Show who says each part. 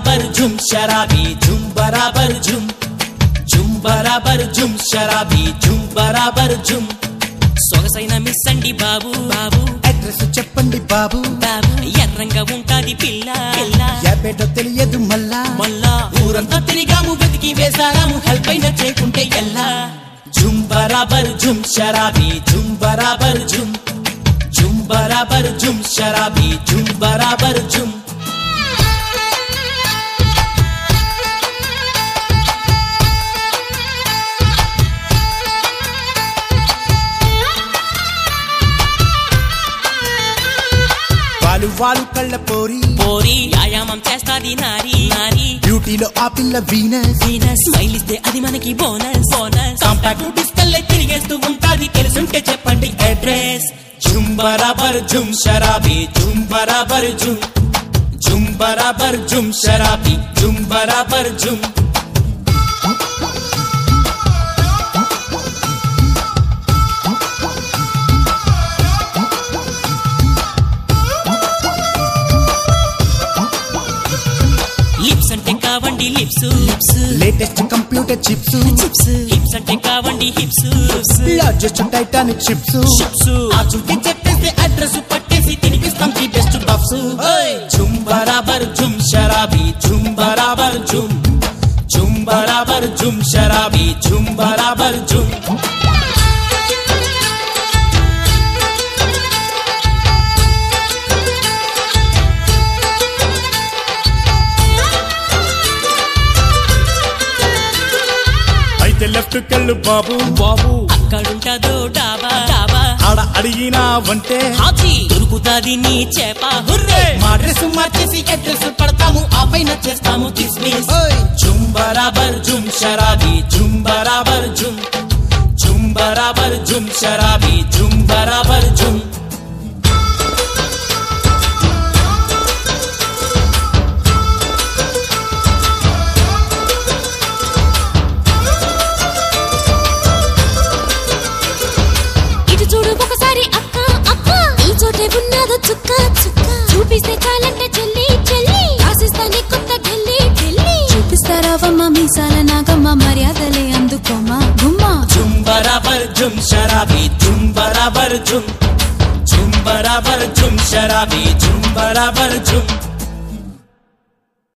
Speaker 1: బరాబర్ జుమ్ షరాబీ జుమ్ బరాబర్ జుమ్ జుమ్ బరాబర్ జుమ్ షరాబీ జుమ్ బరాబర్ జుమ్ సొగసైన మిస్ అండి బాబు బాబు
Speaker 2: అడ్రస్ చెప్పండి బాబు
Speaker 1: బాబు ఎర్రంగా ఉంటాది పిల్ల పిల్ల
Speaker 2: యాపేటో తెలియదు మళ్ళా
Speaker 1: మళ్ళా ఊరంతా తిరిగాము వెతికి వేసారాము హెల్ప్ అయినా చేయకుంటే ఎల్లా జుమ్ బరాబర్ జుమ్ షరాబీ జుమ్ బరాబర్ జుమ్ జుమ్ బరాబర్ జుమ్ షరాబీ జుమ్ బరాబర్ జుమ్
Speaker 2: వాలు వాలు కళ్ళ పోరి
Speaker 1: పోరి వ్యాయామం చేస్తాది నారి నారి
Speaker 2: బ్యూటీలో ఆ పిల్ల వీనస్
Speaker 1: వీనస్ స్మైల్ ఇస్తే అది మనకి బోనస్ బోనస్ కాంపాక్ట్ డిస్కల్లే తిరిగేస్తూ ఉంటాది తెలుసుంటే చెప్పండి అడ్రస్ జుమ్ బరాబర్ జుమ్ షరాబీ జుమ్ బరాబర్ జుమ్ జుమ్ బరాబర్ జుమ్ షరాబీ జుమ్ బరాబర్ జుమ్ లిప్స్ అంటే కావండి lips lips
Speaker 2: latest computer chips
Speaker 1: chips hips అంటే కావండి hips
Speaker 2: largest titanic chips
Speaker 1: chips ఆ చుట్టి చెప్పేసి అడ్రస్ పట్టేసి తినిపిస్తాం ది బెస్ట్ పఫ్స్ జుమ్ బరాబర్ జుమ్ షరాబీ జుమ్ బరాబర్ జుమ్ జుమ్ బరాబర్ జుమ్ షరాబీ జుమ్ బరాబర్ జుమ్
Speaker 2: అయితే లెఫ్ట్ కెళ్ళు బాబు
Speaker 1: బాబు అక్కడుంటదో డాబా డాబా
Speaker 2: ఆడ అడిగినావంటే
Speaker 1: హాజీ దొరుకుతాది నీ చేప హుర్రే మా డ్రెస్ మార్చేసి అడ్రస్ పడతాము ఆ పైన చేస్తాము కిస్మిస్
Speaker 2: ఓయ్.
Speaker 1: జుమ్ బరాబర్ జుమ్ షరాబీ జుమ్ బరాబర్ జుమ్ జుమ్ బరాబర్ జుమ్ షరాబీ జుమ్ బరాబర్ జుమ్
Speaker 3: ఇటు చూడు ఒకసారి అక్క అక్క ఈ చోటే ఉన్నదో చుక్క చుక్క చూపిస్తే చాలంటే చెల్లి చెల్లి ఆశిస్తానే కొత్త ఢిల్లీ ఢిల్లీ చూపిస్తారావమ్మ మీసాల నాగమ్మ మర్యాదలే అందుకోమా గుమ్మా
Speaker 1: జుమ్ బరాబర్ జుమ్ షరాబీ జుమ్ బరాబర్ జుమ్ జుమ్ బరాబర్ జుమ్ షరాబీ జుమ్ బరాబర్ జుమ్